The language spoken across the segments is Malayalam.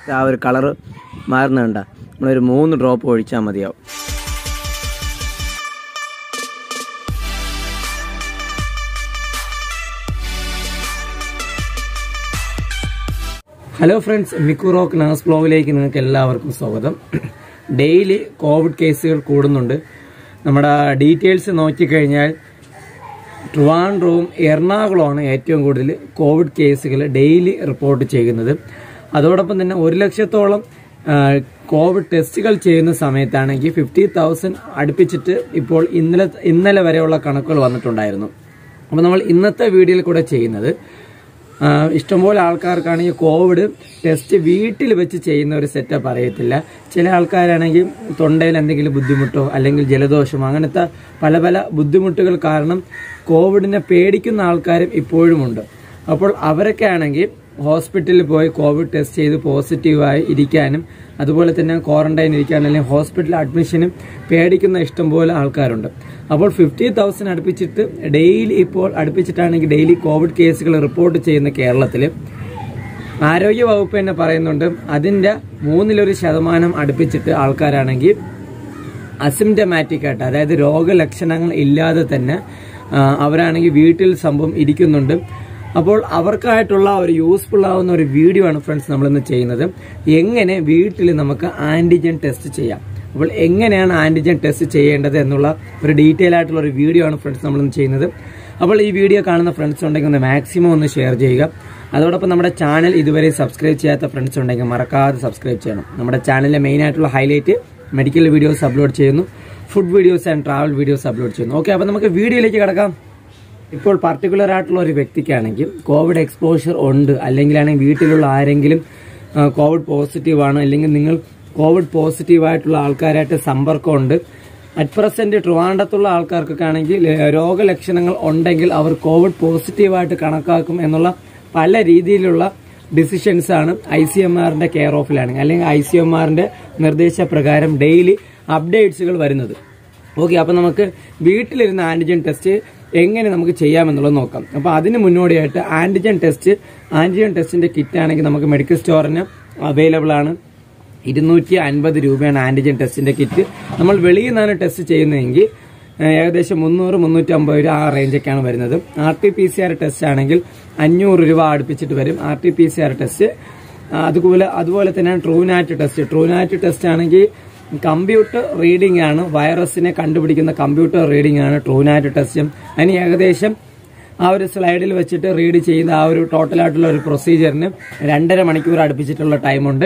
ആ ഒരു കളറ് മാറുന്നുണ്ട നമ്മളൊരു മൂന്ന് ഡ്രോപ്പ് ഒഴിച്ചാൽ മതിയാവും ഹലോ ഫ്രണ്ട്സ് മിക്കുറോക്ക് നാസ് ബ്ലോഗിലേക്ക് നിങ്ങൾക്ക് എല്ലാവർക്കും സ്വാഗതം ഡെയിലി കോവിഡ് കേസുകൾ കൂടുന്നുണ്ട് നമ്മുടെ ഡീറ്റെയിൽസ് നോക്കിക്കഴിഞ്ഞാൽ ട്രിവാൻഡ്രവും എറണാകുളമാണ് ഏറ്റവും കൂടുതൽ കോവിഡ് കേസുകൾ ഡെയിലി റിപ്പോർട്ട് ചെയ്യുന്നത് അതോടൊപ്പം തന്നെ ഒരു ലക്ഷത്തോളം ആ, കോവിഡ് ടെസ്റ്റുകൾ ചെയ്യുന്ന സമയത്താണെങ്കിൽ ഫിഫ്റ്റി തൗസൻഡ് അടുപ്പിച്ചിട്ട് ഇപ്പോൾ ഇന്നലെ ഇന്നലെ വരെയുള്ള കണക്കുകൾ വന്നിട്ടുണ്ടായിരുന്നു അപ്പോൾ നമ്മൾ ഇന്നത്തെ വീഡിയോയിൽ കൂടെ ചെയ്യുന്നത് ആ, ഇഷ്ടംപോലെ ആൾക്കാർക്കാണെങ്കിൽ കോവിഡ് ടെസ്റ്റ് വീട്ടിൽ വെച്ച് ചെയ്യുന്ന ഒരു സെറ്റപ്പ് അറിയത്തില്ല ചില ആൾക്കാരാണെങ്കിൽ തൊണ്ടയിൽ എന്തെങ്കിലും ബുദ്ധിമുട്ടോ അല്ലെങ്കിൽ ജലദോഷമോ അങ്ങനത്തെ പല പല ബുദ്ധിമുട്ടുകൾ കാരണം കോവിഡിനെ പേടിക്കുന്ന ആൾക്കാരും ഇപ്പോഴുമുണ്ട് അപ്പോൾ അവരൊക്കെ ആണെങ്കിൽ ഹോസ്പിറ്റലിൽ പോയി കോവിഡ് ടെസ്റ്റ് ചെയ്ത് പോസിറ്റീവായി ഇരിക്കാനും അതുപോലെ തന്നെ ക്വാറന്റൈൻ ഇരിക്കാനും അല്ലെങ്കിൽ ഹോസ്പിറ്റൽ അഡ്മിഷനും പേടിക്കുന്ന ഇഷ്ടംപോലെ ആൾക്കാരുണ്ട് അപ്പോൾ ഫിഫ്റ്റി തൗസൻഡ് അടുപ്പിച്ചിട്ട് ഡെയിലി ഇപ്പോൾ അടുപ്പിച്ചിട്ടാണെങ്കിൽ ഡെയിലി കോവിഡ് കേസുകൾ റിപ്പോർട്ട് ചെയ്യുന്ന കേരളത്തിൽ ആരോഗ്യ വകുപ്പ് തന്നെ പറയുന്നുണ്ട് അതിന്റെ മൂന്നിലൊരു ശതമാനം അടുപ്പിച്ചിട്ട് ആൾക്കാരാണെങ്കിൽ അസിംറ്റമാറ്റിക് ആയിട്ട് അതായത് രോഗലക്ഷണങ്ങൾ ഇല്ലാതെ തന്നെ ആ, അവരാണെങ്കിൽ വീട്ടിൽ സംഭവം ഇരിക്കുന്നുണ്ട് അപ്പോൾ അവർക്കായിട്ടുള്ള ഒരു യൂസ്ഫുൾ ആവുന്ന ഒരു വീഡിയോ ആണ് ഫ്രണ്ട്സ് നമ്മളിന്ന് ചെയ്യുന്നത് എങ്ങനെ വീട്ടിൽ നമുക്ക് ആന്റിജൻ ടെസ്റ്റ് ചെയ്യാം അപ്പോൾ എങ്ങനെയാണ് ആന്റിജൻ ടെസ്റ്റ് ചെയ്യേണ്ടത് എന്നുള്ള ഒരു ഡീറ്റെയിൽ ആയിട്ടുള്ള ഒരു വീഡിയോ ആണ് ഫ്രണ്ട്സ് നമ്മളിന്ന് ചെയ്യുന്നത് അപ്പോൾ ഈ വീഡിയോ കാണുന്ന ഫ്രണ്ട്സ് ഉണ്ടെങ്കിൽ ഒന്ന് മാക്സിമം ഒന്ന് ഷെയർ ചെയ്യുക അതോടൊപ്പം നമ്മുടെ ചാനൽ ഇതുവരെ സബ്സ്ക്രൈബ് ചെയ്യാത്ത ഫ്രണ്ട്സ് ഉണ്ടെങ്കിൽ മറക്കാതെ സബ്സ്ക്രൈബ് ചെയ്യണം നമ്മുടെ ചാനലിലെ മെയിൻ ആയിട്ടുള്ള ഹൈലൈറ്റ് മെഡിക്കൽ വീഡിയോസ് അപ്ലോഡ് ചെയ്യുന്നു food videos and travel videos upload ചെയ്യുന്നു ഓക്കെ അപ്പോൾ നമുക്ക് വീഡിയോയിലേക്ക് കിടക്കാം ഇപ്പോൾ പർട്ടിക്കുലർ ആയിട്ടുള്ള ഒരു വ്യക്തിക്കാണെങ്കിൽ കോവിഡ് എക്സ്പോഷർ ഉണ്ട് അല്ലെങ്കിൽ വീട്ടിലുള്ള ആരെങ്കിലും ആ, കോവിഡ് പോസിറ്റീവ് ആണ് അല്ലെങ്കിൽ നിങ്ങൾ കോവിഡ് പോസിറ്റീവ് ആയിട്ടുള്ള ആൾക്കാരായിട്ട് സമ്പർക്കമുണ്ട് അറ്റ് പ്രസന്റ് ട്രിവാൻഡത്തുള്ള ആൾക്കാർക്കൊക്കെ ആണെങ്കിൽ ല- രോഗലക്ഷണങ്ങൾ ഉണ്ടെങ്കിൽ അവർ കോവിഡ് പോസിറ്റീവായിട്ട് കണക്കാക്കും എന്നുള്ള പല രീതിയിലുള്ള ഡിസിഷൻസ് ആണ് ഐ സി എം ആറിന്റെ കെയർ ഓഫിലാണ് അല്ലെങ്കിൽ ഐ സി എം ആറിന്റെ നിർദ്ദേശപ്രകാരം ഡെയിലി അപ്ഡേറ്റ്സുകൾ വരുന്നത് ഓക്കെ അപ്പൊ നമുക്ക് വീട്ടിലിരുന്ന് ആന്റിജൻ ടെസ്റ്റ് എങ്ങനെ നമുക്ക് ചെയ്യാമെന്നുള്ളത് നോക്കാം അപ്പൊ അതിന് മുന്നോടിയായിട്ട് ആന്റിജൻ ടെസ്റ്റ് ആന്റിജൻ ടെസ്റ്റിന്റെ കിറ്റ് ആണെങ്കിൽ നമുക്ക് മെഡിക്കൽ സ്റ്റോറിന് അവൈലബിൾ ആണ് ഇരുന്നൂറ്റി അൻപത് രൂപയാണ് ആന്റിജൻ ടെസ്റ്റിന്റെ കിറ്റ് നമ്മൾ വെളിയിൽ നിന്നാണ് ടെസ്റ്റ് ചെയ്യുന്നതെങ്കിൽ ഏഹ്, ഏകദേശം മുന്നൂറ് മുന്നൂറ്റി അമ്പത് രൂപ ആ റേഞ്ചൊക്കെയാണ് വരുന്നത് R T P C R test ആണെങ്കിൽ അഞ്ഞൂറ് രൂപ അടുപ്പിച്ചിട്ട് വരും R T P C R test ആ, അതുപോലെ അതുപോലെ തന്നെ ട്രൂനാറ്റ് ടെസ്റ്റ് ട്രൂനാറ്റ് ടെസ്റ്റ് ആണെങ്കിൽ കമ്പ്യൂട്ടർ റീഡിംഗ് ആണ് വൈറസിനെ കണ്ടുപിടിക്കുന്ന കമ്പ്യൂട്ടർ റീഡിംഗ് ആണ് ട്രൂനാറ്റ് ടെസ്റ്റ് അതിന് ഏകദേശം ആ ഒരു സ്ലൈഡിൽ വെച്ചിട്ട് റീഡ് ചെയ്യുന്ന ആ ഒരു ടോട്ടലായിട്ടുള്ള ഒരു പ്രൊസീജിയറിന് രണ്ടര മണിക്കൂർ അടുപ്പിച്ചിട്ടുള്ള ടൈമുണ്ട്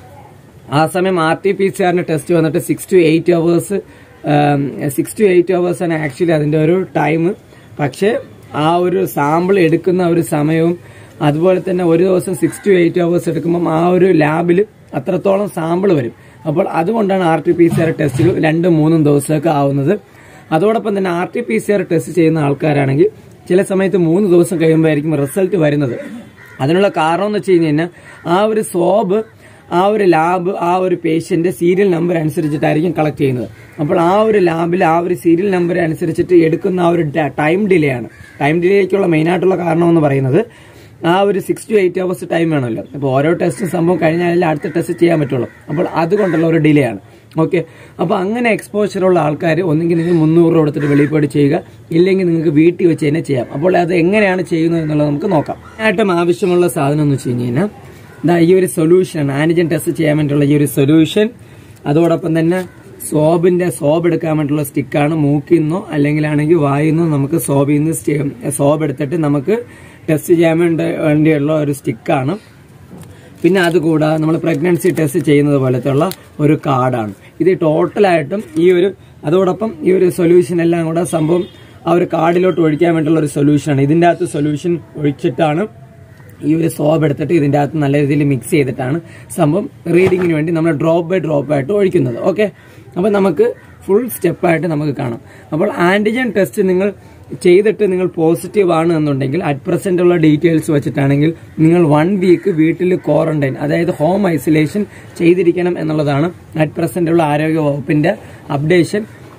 ആ സമയം ആർ ടി പി സി ആറിന്റെ ടെസ്റ്റ് വന്നിട്ട് six to eight hours six to eight hours ആണ് ആക്ച്വലി അതിന്റെ ഒരു ടൈം പക്ഷെ ആ ഒരു സാമ്പിൾ എടുക്കുന്ന ഒരു സമയവും അതുപോലെ തന്നെ ഒരു ദിവസം സിക്സ് ടു എയ്റ്റ് അവേഴ്സ് എടുക്കുമ്പോൾ ആ ഒരു ലാബിൽ അത്രത്തോളം സാമ്പിൾ വരും അപ്പോൾ അതുകൊണ്ടാണ് R T P C R ടെസ്റ്റുകൾ രണ്ടും മൂന്നും ദിവസമൊക്കെ ആവുന്നത് അതോടൊപ്പം തന്നെ R T P C R test ചെയ്യുന്ന ആൾക്കാരാണെങ്കിൽ ചില സമയത്ത് മൂന്ന് ദിവസം കഴിയുമ്പോഴായിരിക്കും റിസൾട്ട് വരുന്നത് അതിനുള്ള കാരണം എന്ന് വെച്ച് കഴിഞ്ഞാൽ ആ ഒരു സ്വാബ് ആ ഒരു ലാബ് ആ ഒരു പേഷ്യന്റ് സീരിയൽ നമ്പർ അനുസരിച്ചിട്ടായിരിക്കും കളക്ട് ചെയ്യുന്നത് അപ്പോൾ ആ ഒരു ലാബിൽ ആ ഒരു സീരിയൽ നമ്പർ അനുസരിച്ചിട്ട് എടുക്കുന്ന ആ ഒരു ടൈം ഡിലേ ആണ് ടൈം ഡിലേക്കുള്ള മെയിൻ ആയിട്ടുള്ള കാരണം എന്ന് പറയുന്നത് ആ ഒരു six to eight hours time വേണമല്ലോ അപ്പോൾ ഓരോ ടെസ്റ്റും സംഭവം കഴിഞ്ഞാലല്ലേ അടുത്ത ടെസ്റ്റ് ചെയ്യാൻ പറ്റുള്ളൂ അപ്പോൾ അതുകൊണ്ടുള്ള ഒരു ഡിലേ ആണ് ഓക്കെ അപ്പോൾ അങ്ങനെ എക്സ്പോഷർ ഉള്ള ആൾക്കാർ ഒന്നെങ്കിൽ നിങ്ങൾ മുന്നൂറ് രൂപ കൊടുത്തിട്ട് വെളിയിൽ പോയിട്ട് ചെയ്യുക ഇല്ലെങ്കിൽ നിങ്ങൾക്ക് വീട്ടിൽ വെച്ച് തന്നെ ചെയ്യാം അപ്പോൾ അത് എങ്ങനെയാണ് ചെയ്യുന്നത് എന്നുള്ളത് നമുക്ക് നോക്കാം ആയിട്ടും ആവശ്യമുള്ള സാധനം എന്ന് വെച്ച് കഴിഞ്ഞ് കഴിഞ്ഞാൽ ഇതാ ഈ ഒരു സൊല്യൂഷൻ ആന്റിജൻ ടെസ്റ്റ് ചെയ്യാൻ വേണ്ടിയുള്ള ഈ ഒരു സൊല്യൂഷൻ അതോടൊപ്പം തന്നെ സോബിന്റെ സോബ് എടുക്കാൻ വേണ്ടിയുള്ള സ്റ്റിക്കാണ് മൂക്കിൽ നിന്നോ അല്ലെങ്കിലാണെങ്കിൽ വായിൽ നിന്നോ നമുക്ക് സോബിൽ നിന്ന് സോബ് എടുത്തിട്ട് നമുക്ക് ടെസ്റ്റ് ചെയ്യാൻ വേണ്ടി വേണ്ടിയുള്ള ഒരു സ്റ്റിക്കാണ് പിന്നെ അതുകൂടാതെ നമ്മൾ പ്രഗ്നൻസി ടെസ്റ്റ് ചെയ്യുന്നത് പോലത്തെയുള്ള ഒരു കാർഡാണ് ഇത് ടോട്ടലായിട്ടും ഈ ഒരു അതോടൊപ്പം ഈ ഒരു സൊല്യൂഷൻ എല്ലാം കൂടെ സംഭവം ആ ഒരു കാർഡിലോട്ട് ഒഴിക്കാൻ വേണ്ടിയുള്ള ഒരു സൊല്യൂഷനാണ് ഇതിൻ്റെ അകത്ത് സൊല്യൂഷൻ ഒഴിച്ചിട്ടാണ് ഈ ഒരു സോബ് എടുത്തിട്ട് ഇതിൻ്റെ അകത്ത് നല്ല രീതിയിൽ മിക്സ് ചെയ്തിട്ടാണ് സംഭവം റീഡിങ്ങിന് വേണ്ടി നമ്മൾ ഡ്രോപ്പ് ബൈ ഡ്രോപ്പ് ആയിട്ട് ഒഴിക്കുന്നത് ഓക്കെ അപ്പോൾ നമുക്ക് ഫുൾ സ്റ്റെപ്പായിട്ട് നമുക്ക് കാണാം അപ്പോൾ ആന്റിജൻ ടെസ്റ്റ് നിങ്ങൾ ചെയ്തിട്ട് നിങ്ങൾ പോസിറ്റീവ് ആണ് എന്നുണ്ടെങ്കിൽ അറ്റ് പ്രസന്റ് ഉള്ള ഡീറ്റെയിൽസ് വെച്ചിട്ടാണെങ്കിൽ നിങ്ങൾ വൺ വീക്ക് വീട്ടിൽ ക്വാറന്റൈൻ അതായത് ഹോം ഐസൊലേഷൻ ചെയ്തിരിക്കണം എന്നുള്ളതാണ് അറ്റ് പ്രസന്റ് ഉള്ള ആരോഗ്യ വകുപ്പിന്റെ അപ്ഡേഷൻ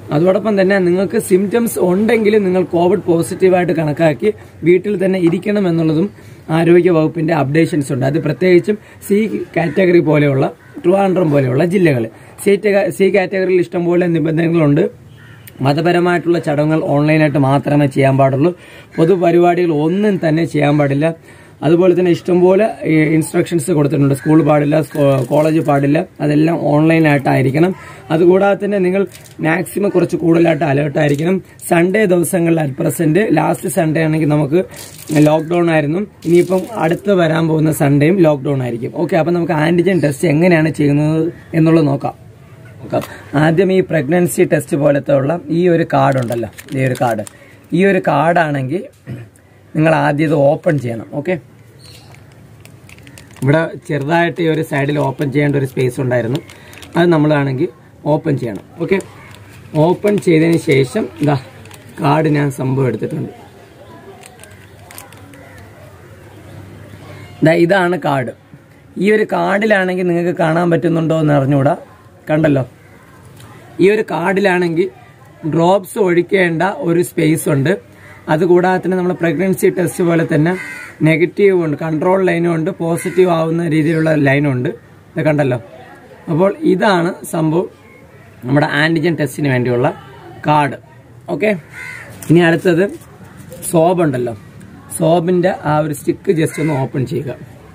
അതോടൊപ്പം തന്നെ നിങ്ങൾക്ക് സിംറ്റംസ് ഉണ്ടെങ്കിൽ നിങ്ങൾ കോവിഡ് പോസിറ്റീവായിട്ട് കണക്കാക്കി വീട്ടിൽ തന്നെ ഇരിക്കണം എന്നുള്ളതും ആരോഗ്യ വകുപ്പിന്റെ അപ്ഡേഷൻസ് ഉണ്ട് അത് പ്രത്യേകിച്ചും സി കാറ്റഗറി പോലെയുള്ള ട്രിവാൻഡ്രം പോലെയുള്ള ജില്ലകൾ സി ടെ- സി കാറ്റഗറിയിൽ ഇഷ്ടംപോലെ നിബന്ധനകളുണ്ട് മതപരമായിട്ടുള്ള ചടങ്ങുകൾ ഓൺലൈനായിട്ട് മാത്രമേ ചെയ്യാൻ പാടുള്ളൂ പൊതുപരിപാടികൾ ഒന്നും തന്നെ ചെയ്യാൻ പാടില്ല അതുപോലെ തന്നെ ഇഷ്ടംപോലെ ഇൻസ്ട്രക്ഷൻസ് കൊടുത്തിട്ടുണ്ട് സ്കൂൾ പാടില്ല സ്കോ- കോളേജ് പാടില്ല അതെല്ലാം ഓൺലൈനായിട്ടായിരിക്കണം അതുകൂടാതെ തന്നെ നിങ്ങൾ മാക്സിമം കുറച്ച് കൂടുതലായിട്ട് അലേർട്ട് ആയിരിക്കണം സൺഡേ ദിവസങ്ങളിൽ അറ്റ് പ്രസന്റ് ലാസ്റ്റ് സൺഡേ ആണെങ്കിൽ നമുക്ക് ലോക്ക്ഡൌൺ ആയിരുന്നു ഇനിയിപ്പം അടുത്ത് വരാൻ പോകുന്ന സൺഡേയും ലോക്ക്ഡൌൺ ആയിരിക്കും ഓക്കെ അപ്പം നമുക്ക് ആന്റിജൻ ടെസ്റ്റ് എങ്ങനെയാണ് ചെയ്യുന്നത് എന്നുള്ളത് നോക്കാം നോക്കാം ആദ്യം ഈ പ്രഗ്നൻസി ടെസ്റ്റ് പോലത്തെ ഉള്ള ഈ ഒരു കാർഡ് ഉണ്ടല്ലോ ഈ ഒരു കാർഡ് ഈ ഒരു കാർഡാണെങ്കിൽ നിങ്ങൾ ആദ്യം ഇത് ഓപ്പൺ ചെയ്യണം ഓക്കെ ഇവിടെ ചെറുതായിട്ട് ഈ ഒരു സൈഡിൽ ഓപ്പൺ ചെയ്യേണ്ട ഒരു സ്പേസ് ഉണ്ടായിരുന്നു അത് നമ്മളാണെങ്കിൽ ഓപ്പൺ ചെയ്യണം ഓക്കെ ഓപ്പൺ ചെയ്തതിന് ശേഷം ഇതാ കാർഡ് ഞാൻ സംഭവം എടുത്തിട്ടുണ്ട് ദാ ഇതാണ് കാർഡ് ഈ ഒരു കാർഡിലാണെങ്കിൽ നിങ്ങൾക്ക് കാണാൻ പറ്റുന്നുണ്ടോ എന്ന് അറിഞ്ഞുകൂടാ കണ്ടല്ലോ ഈ ഒരു കാർഡിലാണെങ്കിൽ ഡ്രോപ്സ് ഒഴിക്കേണ്ട ഒരു സ്പേസ് ഉണ്ട് അതുകൂടാതെ തന്നെ നമ്മൾ പ്രഗ്നൻസി ടെസ്റ്റ് പോലെ തന്നെ നെഗറ്റീവ് ഉണ്ട് കൺട്രോൾ ലൈനും ഉണ്ട് പോസിറ്റീവ് ആവുന്ന രീതിയിലുള്ള ലൈനും ഉണ്ട് ഇത് കണ്ടല്ലോ അപ്പോൾ ഇതാണ് സംഭവം നമ്മുടെ ആൻറ്റിജൻ ടെസ്റ്റിന് വേണ്ടിയുള്ള കാർഡ് ഓക്കെ ഇനി അടുത്തത് സോബ് ഉണ്ടല്ലോ സോബിൻ്റെ ആ ഒരു സ്റ്റിക്ക് ജസ്റ്റ് ഒന്ന് ഓപ്പൺ ചെയ്യുക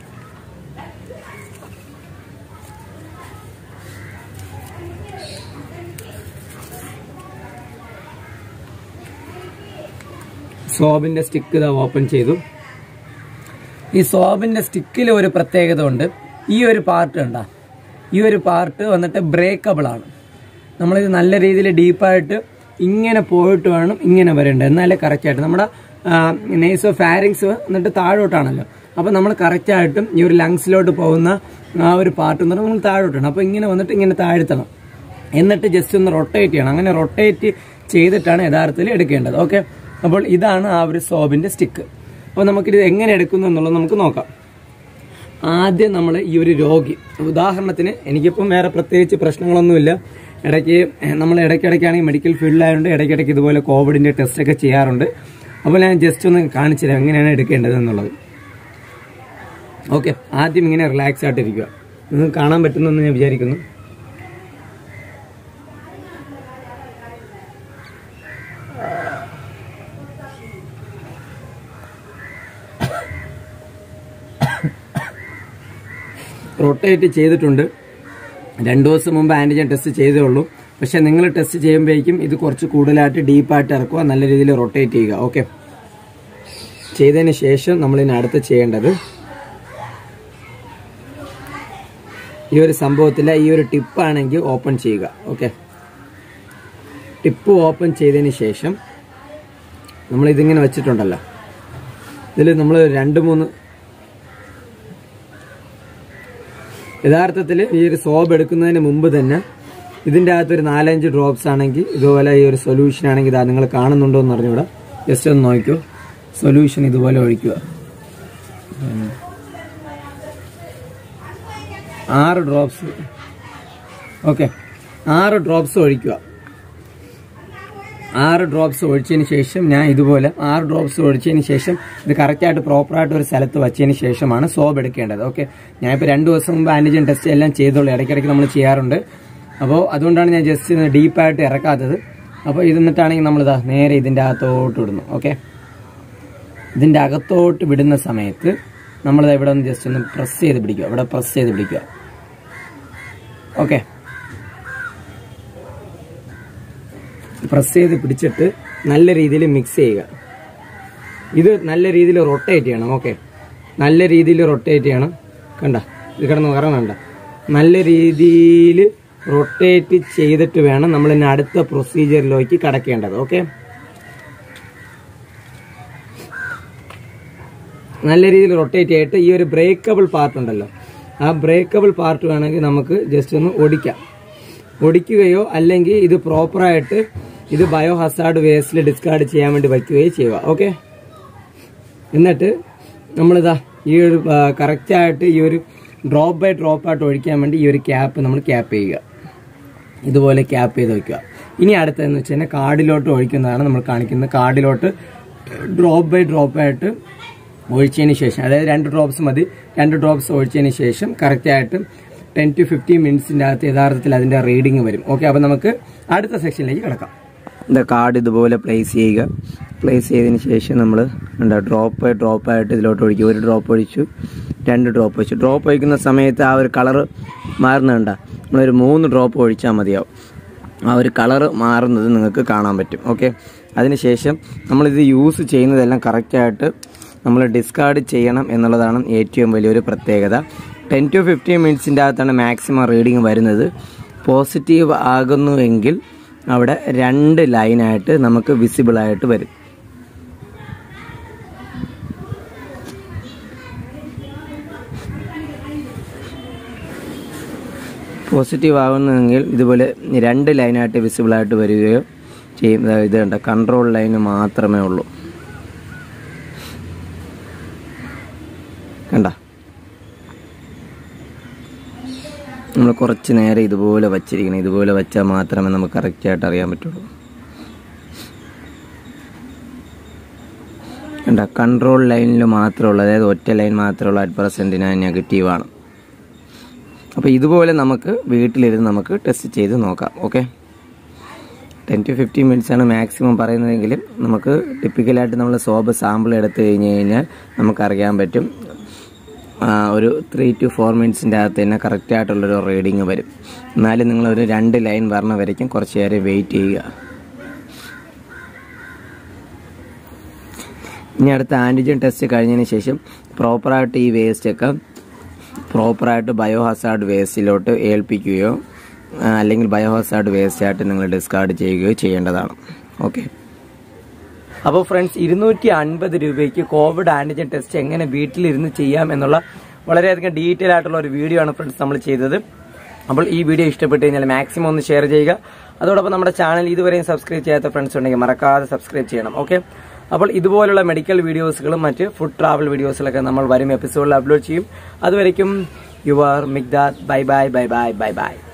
സോബിന്റെ സ്റ്റിക്ക് ഇതാ ഓപ്പൺ ചെയ്തു ഈ സോബിന്റെ സ്റ്റിക്കിൽ ഒരു പ്രത്യേകത ഉണ്ട് ഈ ഒരു പാർട്ട് ഉണ്ടാ ഈ ഒരു പാർട്ട് വന്നിട്ട് ബ്രേക്കബിൾ ആണ് നമ്മളിത് നല്ല രീതിയിൽ ഡീപ്പായിട്ട് ഇങ്ങനെ പോയിട്ട് വേണം ഇങ്ങനെ വരേണ്ടത് എന്നാലേ കറക്റ്റായിട്ട് നമ്മുടെ നെയ്സോ ഫാരിങ്സ് എന്നിട്ട് താഴോട്ടാണല്ലോ അപ്പോൾ നമ്മൾ കറക്റ്റായിട്ടും ഈ ഒരു ലങ്സിലോട്ട് പോകുന്ന ആ ഒരു പാർട്ട് എന്ന് പറഞ്ഞാൽ നമ്മൾ താഴോട്ടാണ് അപ്പോൾ ഇങ്ങനെ വന്നിട്ട് ഇങ്ങനെ താഴ്ത്തണം എന്നിട്ട് ജസ്റ്റ് ഒന്ന് റൊട്ടേറ്റ് ചെയ്യണം അങ്ങനെ റൊട്ടേറ്റ് ചെയ്തിട്ടാണ് യഥാർത്ഥത്തിൽ എടുക്കേണ്ടത് ഓക്കെ അപ്പോൾ ഇതാണ് ആ ഒരു സോബിന്റെ സ്റ്റിക്ക് അപ്പോൾ നമുക്കിത് എങ്ങനെ എടുക്കുന്നു എന്നുള്ളത് നമുക്ക് നോക്കാം ആദ്യം നമ്മൾ ഈ ഒരു രോഗി ഉദാഹരണത്തിന് എനിക്കിപ്പം വേറെ പ്രത്യേകിച്ച് പ്രശ്നങ്ങളൊന്നുമില്ല ഇടയ്ക്ക് നമ്മൾ ഇടയ്ക്കിടയ്ക്കാണെങ്കിൽ മെഡിക്കൽ ഫീൽഡിലായതുകൊണ്ട് ഇടയ്ക്കിടയ്ക്ക് ഇതുപോലെ കോവിഡിന്റെ ടെസ്റ്റ് ഒക്കെ ചെയ്യാറുണ്ട് അപ്പോൾ ഞാൻ ജസ്റ്റ് ഒന്ന് കാണിച്ചു തരാം എങ്ങനെയാണ് എടുക്കേണ്ടത് എന്നുള്ളത് ഓക്കെ ആദ്യം ഇങ്ങനെ റിലാക്സ് ആയിട്ടിരിക്കുക നിങ്ങൾക്ക് കാണാൻ പറ്റുന്നെന്ന് ഞാൻ വിചാരിക്കുന്നു റൊട്ടേറ്റ് ചെയ്തിട്ടുണ്ട് രണ്ടു ദിവസം മുമ്പ് ആൻറ്റിജൻ ടെസ്റ്റ് ചെയ്തേ ഉള്ളൂ പക്ഷെ നിങ്ങൾ ടെസ്റ്റ് ചെയ്യുമ്പോഴേക്കും ഇത് കുറച്ച് കൂടുതലായിട്ട് ഡീപ്പായിട്ട് ഇറക്കുക നല്ല രീതിയിൽ റൊട്ടേറ്റ് ചെയ്യുക ഓക്കെ ചെയ്തതിന് ശേഷം നമ്മൾ ഇനി അടുത്ത് ചെയ്യേണ്ടത് ഈ ഒരു സംഭവത്തിൽ ഈ ഒരു ടിപ്പാണെങ്കിൽ ഓപ്പൺ ചെയ്യുക ഓക്കെ ടിപ്പ് ഓപ്പൺ ചെയ്തതിന് ശേഷം നമ്മൾ ഇതിങ്ങനെ വെച്ചിട്ടുണ്ടല്ലോ ഇതിൽ നമ്മൾ രണ്ട് മൂന്ന് യഥാർത്ഥത്തിൽ ഈ ഒരു സോപ്പ് എടുക്കുന്നതിന് മുമ്പ് തന്നെ ഇതിൻ്റെ അകത്തൊരു നാലഞ്ച് ഡ്രോപ്സ് ആണെങ്കിൽ ഇതുപോലെ ഈ ഒരു സൊല്യൂഷൻ ആണെങ്കിൽ ഇതാ നിങ്ങൾ കാണുന്നുണ്ടോ എന്ന് അറിഞ്ഞൂടാ ജസ്റ്റ് ഒന്ന് നോക്കൂ സൊല്യൂഷൻ ഇതുപോലെ ഒഴിക്കുക ആറ് ഡ്രോപ്സ് ഓക്കെ ആറ് ഡ്രോപ്സ് ഒഴിക്കുക ആറ് ഡ്രോപ്സ് ഒഴിച്ചതിന് ശേഷം ഞാൻ ഇതുപോലെ ആറ് ഡ്രോപ്സ് ഒഴിച്ചതിന് ശേഷം ഇത് കറക്റ്റായിട്ട് പ്രോപ്പറായിട്ട് ഒരു സ്ഥലത്ത് വെച്ചതിന് ശേഷമാണ് സോപ്പ് എടുക്കേണ്ടത് ഓക്കെ ഞാനിപ്പോൾ രണ്ട് ദിവസം മുമ്പ് ആൻറ്റിജൻ ടെസ്റ്റ് എല്ലാം ചെയ്തോളൂ ഇടയ്ക്കിടയ്ക്ക് നമ്മൾ ചെയ്യാറുണ്ട് അപ്പോൾ അതുകൊണ്ടാണ് ഞാൻ ജസ്റ്റ് ഡീപ്പായിട്ട് ഇറക്കാത്തത് അപ്പോൾ ഇത് എന്നിട്ടാണെങ്കിൽ നമ്മളിതാ നേരെ ഇതിൻ്റെ അകത്തോട്ട് വിടുന്നു ഓക്കെ ഇതിൻ്റെ അകത്തോട്ട് വിടുന്ന സമയത്ത് നമ്മളിത് ഇവിടെ ഒന്ന് ജസ്റ്റ് ഒന്ന് പ്രസ് ചെയ്ത് പിടിക്കുക ഇവിടെ പ്രസ് ചെയ്ത് പിടിക്കുക ഓക്കെ പ്രസ് ചെയ്ത് പിടിച്ചിട്ട് നല്ല രീതിയിൽ മിക്സ് ചെയ്യുക ഇത് നല്ല രീതിയിൽ റൊട്ടേറ്റ് ചെയ്യണം ഓക്കെ നല്ല രീതിയിൽ റൊട്ടേറ്റ് ചെയ്യണം കണ്ട ഇത് കിടന്ന് കറങ്ങണ്ട നല്ല രീതിയിൽ റൊട്ടേറ്റ് ചെയ്തിട്ട് വേണം നമ്മൾ ഇനി അടുത്ത പ്രൊസീജിയറിലേക്ക് കടക്കേണ്ടത് ഓക്കെ നല്ല രീതിയിൽ റൊട്ടേറ്റ് ചെയ്തിട്ട് ഈ ഒരു ബ്രേക്കബിൾ പാർട്ട് ഉണ്ടല്ലോ ആ ബ്രേക്കബിൾ പാർട്ട് വേണമെങ്കിൽ നമുക്ക് ജസ്റ്റ് ഒന്ന് ഒടിക്കാം ഒടിക്കുകയോ അല്ലെങ്കിൽ ഇത് പ്രോപ്പറായിട്ട് ഇത് ബയോ ഹസാർഡ് വേസ്റ്റിൽ ഡിസ്കാർഡ് ചെയ്യാൻ വേണ്ടി വയ്ക്കുകയോ ചെയ്യുക ഓക്കെ എന്നിട്ട് നമ്മളിതാ ഈ ഒരു കറക്റ്റായിട്ട് ഈ ഒരു ഡ്രോപ്പ് ബൈ ഡ്രോപ്പ് ആയിട്ട് ഒഴിക്കാൻ വേണ്ടി ഈ ഒരു ക്യാപ്പ് നമ്മൾ ക്യാപ്പ് ചെയ്യുക ഇതുപോലെ ക്യാപ്പ് ചെയ്ത് വെക്കുക ഇനി അടുത്തതെന്ന് വെച്ച് കഴിഞ്ഞാൽ കാർഡിലോട്ട് ഒഴിക്കുന്നതാണ് നമ്മൾ കാണിക്കുന്നത് കാർഡിലോട്ട് ഡ്രോപ്പ് ബൈ ഡ്രോപ്പ് ആയിട്ട് ഒഴിച്ചതിന് ശേഷം അതായത് രണ്ട് ഡ്രോപ്സ് മതി രണ്ട് ഡ്രോപ്സ് ഒഴിച്ചതിന് ശേഷം കറക്റ്റായിട്ട് ടെൻ ടു ഫിഫ്റ്റീൻ മിനിറ്റ്സിൻ്റെ അകത്ത് യഥാർത്ഥത്തിൽ അതിൻ്റെ റീഡിങ് വരും ഓക്കെ അപ്പോൾ നമുക്ക് അടുത്ത സെക്ഷനിലേക്ക് കിടക്കാം இந்த കാർഡ് ഇതുപോലെ പ്ലേസ് ചെയ്യുക പ്ലേസ് ചെയ്തതിന് ശേഷം നമ്മൾ എന്താ ഡ്രോപ്പ് ഡ്രോപ്പ് ആയിട്ട് ഇതിലോട്ട് ഒഴിക്കുക ഒരു ഡ്രോപ്പ് ഒഴിച്ചു രണ്ട് ഡ്രോപ്പ് ഒഴിച്ചു ഡ്രോപ്പ് ഒഴിക്കുന്ന സമയത്ത് ആ ഒരു കളറ് മാറുന്നുണ്ട നമ്മളൊരു മൂന്ന് ഡ്രോപ്പ് ഒഴിച്ചാൽ മതിയാവും ആ ഒരു കളറ് മാറുന്നത് നിങ്ങൾക്ക് കാണാൻ പറ്റും ഓക്കെ അതിനുശേഷം നമ്മളിത് യൂസ് ചെയ്യുന്നതെല്ലാം കറക്റ്റായിട്ട് നമ്മൾ ഡിസ്കാർഡ് ചെയ്യണം എന്നുള്ളതാണ് ഏറ്റവും വലിയൊരു പ്രത്യേകത ടെൻ ടു ഫിഫ്റ്റീൻ മിനിറ്റ്സിൻ്റെ അകത്താണ് മാക്സിമം റീഡിങ് വരുന്നത് പോസിറ്റീവ് ആകുന്നുവെങ്കിൽ അവിടെ രണ്ട് ലൈനായിട്ട് നമുക്ക് വിസിബിൾ ആയിട്ട് വരും പോസിറ്റീവ് ആകുന്നെങ്കിൽ ഇതുപോലെ രണ്ട് ലൈനായിട്ട് വിസിബിൾ ആയിട്ട് വരികയോ ചെയ്യും ദാ ഇത് കണ്ട കൺട്രോൾ ലൈന് മാത്രമേ ഉള്ളൂ കണ്ട നമ്മൾ കുറച്ച് നേരം ഇതുപോലെ വച്ചിരിക്കണം ഇതുപോലെ വെച്ചാൽ മാത്രമേ നമുക്ക് കറക്റ്റായിട്ട് അറിയാൻ പറ്റുള്ളൂ കണ്ട കൺട്രോൾ ലൈനിൽ മാത്രമുള്ള അതായത് ഒറ്റ ലൈൻ മാത്രമുള്ള അറ്റ് പ്രസൻറ്റിന് നെഗറ്റീവാണ് അപ്പോൾ ഇതുപോലെ നമുക്ക് വീട്ടിലിരുന്ന് നമുക്ക് ടെസ്റ്റ് ചെയ്ത് നോക്കാം okay ten to fifteen minutes ആണ് മാക്സിമം പറയുന്നതെങ്കിലും നമുക്ക് ടിപ്പിക്കലായിട്ട് നമ്മൾ സോപ്പ് സാമ്പിൾ എടുത്തു കഴിഞ്ഞ് കഴിഞ്ഞാൽ നമുക്കറിയാൻ പറ്റും ആ, ഒരു ത്രീ ടു ഫോർ മിനിറ്റ്സിൻ്റെ അകത്ത് തന്നെ കറക്റ്റായിട്ടുള്ളൊരു റീഡിങ് വരും എന്നാലും നിങ്ങളൊരു രണ്ട് ലൈൻ വരണ വരയ്ക്കും കുറച്ച് നേരം വെയിറ്റ് ചെയ്യുക ഇനി അടുത്ത ആൻറ്റിജൻ ടെസ്റ്റ് കഴിഞ്ഞതിന് ശേഷം പ്രോപ്പറായിട്ട് ഈ വേസ്റ്റൊക്കെ പ്രോപ്പറായിട്ട് ബയോ ഹസാർഡ് വേസ്റ്റിലോട്ട് ഏൽപ്പിക്കുകയോ ആ, അല്ലെങ്കിൽ ബയോ ഹസാർഡ് വേസ്റ്റായിട്ട് നിങ്ങൾ ഡിസ്കാർഡ് ചെയ്യുകയോ ചെയ്യേണ്ടതാണ് ഓക്കെ അപ്പോൾ ഫ്രണ്ട്സ് ഇരുന്നൂറ്റി അൻപത് രൂപയ്ക്ക് കോവിഡ് ആന്റിജൻ ടെസ്റ്റ് എങ്ങനെ വീട്ടിലിരുന്ന് ചെയ്യാം എന്നുള്ള വളരെയധികം ഡീറ്റെയിൽ ആയിട്ടുള്ള ഒരു വീഡിയോ ആണ് ഫ്രണ്ട്സ് നമ്മൾ ചെയ്തത് അപ്പോൾ ഈ വീഡിയോ ഇഷ്ടപ്പെട്ട് കഴിഞ്ഞാൽ മാക്സിമം ഒന്ന് ഷെയർ ചെയ്യുക അതോടൊപ്പം നമ്മുടെ ചാനൽ ഇതുവരെയും സബ്സ്ക്രൈബ് ചെയ്യാത്ത ഫ്രണ്ട്സ് ഉണ്ടെങ്കിൽ മറക്കാതെ സബ്സ്ക്രൈബ് ചെയ്യണം ഓക്കെ അപ്പോൾ ഇതുപോലുള്ള മെഡിക്കൽ വീഡിയോസുകളും മറ്റ് ഫുഡ് ട്രാവൽ വീഡിയോസിലൊക്കെ നമ്മൾ വരും എപ്പിസോഡിൽ അപ്ലോഡ് ചെയ്യും അതുവരയ്ക്കും U R Migdad bye bye bye bye bye by